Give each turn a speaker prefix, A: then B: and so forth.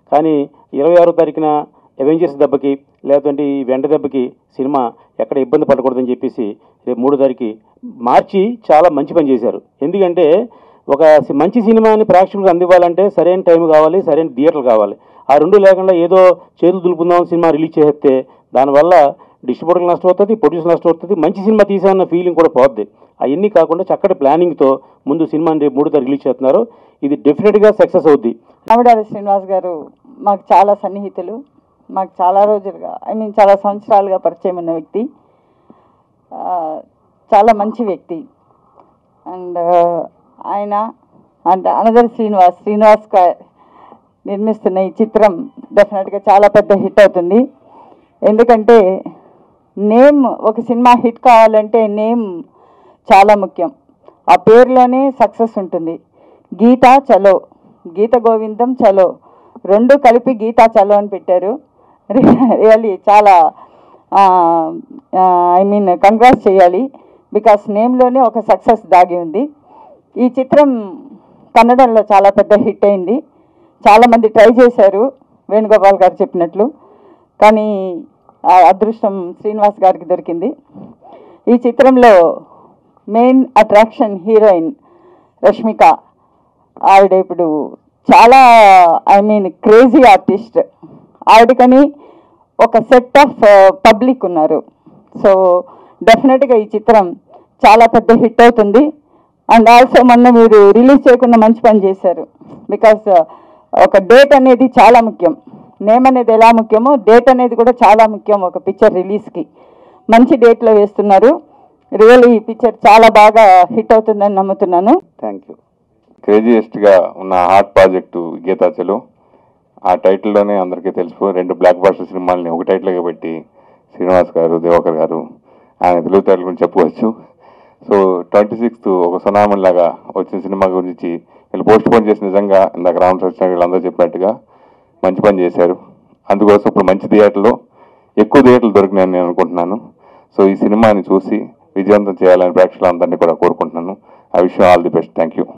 A: కానీ ఇరవై ఆరో తారీఖున అవెంజర్స్ దెబ్బకి లేదంటే ఈ వెంట దెబ్బకి సినిమా ఎక్కడ ఇబ్బంది పడకూడదని చెప్పేసి రేపు మూడో తారీఖు మార్చి చాలా మంచి పని చేశారు ఎందుకంటే ఒక సి- మంచి సినిమాని ప్రేక్షకులకు అందివ్వాలంటే సరైన టైం కావాలి సరైన థియేటర్లు కావాలి ఆ రెండు లేకుండా ఏదో చేతులు దులుపుందాం సినిమా రిలీజ్ చేస్తే దానివల్ల డిస్ట్రిబ్యూటర్లు నష్టపోతుంది ప్రొడ్యూసర్ నష్టపోతుంది మంచి సినిమా తీసామన్న ఫీలింగ్ కూడా పోద్ది అవన్నీ కాకుండా చక్కటి ప్లానింగ్తో ముందు సినిమాని రేపు మూడు రిలీజ్ చేస్తున్నారు ఇది డెఫినెట్గా సక్సెస్ అవుద్ది
B: ఆవిడారి శ్రీనివాస్ గారు మాకు చాలా సన్నిహితులు మాకు చాలా రోజులుగా ఐ మీన్ చాలా సంవత్సరాలుగా పరిచయం ఉన్న వ్యక్తి ఆ, చాలా మంచి వ్యక్తి అండ్ ఆయన అండ్ అనదర్ శ్రీనివాస్ శ్రీనివాస్ గా- నిర్మిస్తున్న ఈ చిత్రం డెఫినెట్గా చాలా పెద్ద హిట్ అవుతుంది ఎందుకంటే నేమ్ ఒక సినిమా హిట్ కావాలంటే నేమ్ చాలా ముఖ్యం ఆ పేరులోనే సక్సెస్ ఉంటుంది గీత చలో గీత గోవిందం చలో రెండు కలిపి గీతా చలో అని పెట్టారు రియల్లీ చాలా ఐ మీన్ కంగ్రాట్స్ చేయాలి బికాస్ నేమ్లోనే ఒక సక్సెస్ దాగి ఉంది ఈ చిత్రం కన్నడంలో చాలా పెద్ద హిట్ అయింది చాలామంది ట్రై చేశారు వేణుగోపాల్ గారు చెప్పినట్లు కానీ ఆ అదృష్టం శ్రీనివాస్ గారికి దొరికింది ఈ చిత్రంలో మెయిన్ అట్రాక్షన్ హీరోయిన్ రష్మిక ఆవిడ ఇప్పుడు చాలా ఐ మీన్ క్రేజీ ఆర్టిస్ట్ ఆవిడకని ఒక సెట్ ఆఫ్ పబ్లిక్ ఉన్నారు సో డెఫినెట్గా ఈ చిత్రం చాలా పెద్ద హిట్ అవుతుంది అండ్ ఆల్సో మొన్న మీరు రిలీజ్ చేయకుండా మంచి పని చేశారు బికాస్ ఒక డేట్ అనేది చాలా ముఖ్యం నేమ్ అనేది ఎలా ముఖ్యమో డేట్ అనేది కూడా చాలా ముఖ్యం ఒక పిక్చర్ రిలీజ్కి మంచి డేట్లో వేస్తున్నారు రియల్లీ ఈ పిక్చర్ చాలా బాగా హిట్ అవుతుందని నమ్ముతున్నాను
C: థ్యాంక్ యూ క్రేజియెస్ట్గా ఉన్న హార్ట్ ప్రాజెక్టు గీతాచలు ఆ టైటిల్లోనే అందరికీ తెలుసు రెండు బ్లాక్ బాస్టర్ సినిమాలని ఒక టైటిల్గా పెట్టి శ్రీనివాస్ గారు దివాకర్ గారు ఆయన తెలివితేటల గురించి చెప్పుకోవచ్చు సో ట్వంటీ సిక్స్త్ ఒక సునామీ లాగా వచ్చిన సినిమా గురించి వీళ్ళు పోస్ట్ పోన్ చేసి నిజంగా ఇందాక రామకృష్ణ వీళ్ళందరూ చెప్పినట్టుగా మంచి పని చేశారు అందుకోసం ఇప్పుడు మంచి థియేటర్లో ఎక్కువ థియేటర్లు దొరికినాయని నేను అనుకుంటున్నాను సో ఈ సినిమాని చూసి విజయవంతం చేయాలని ప్రేక్షకులందరినీ కూడా కోరుకుంటున్నాను I wish all the best thank you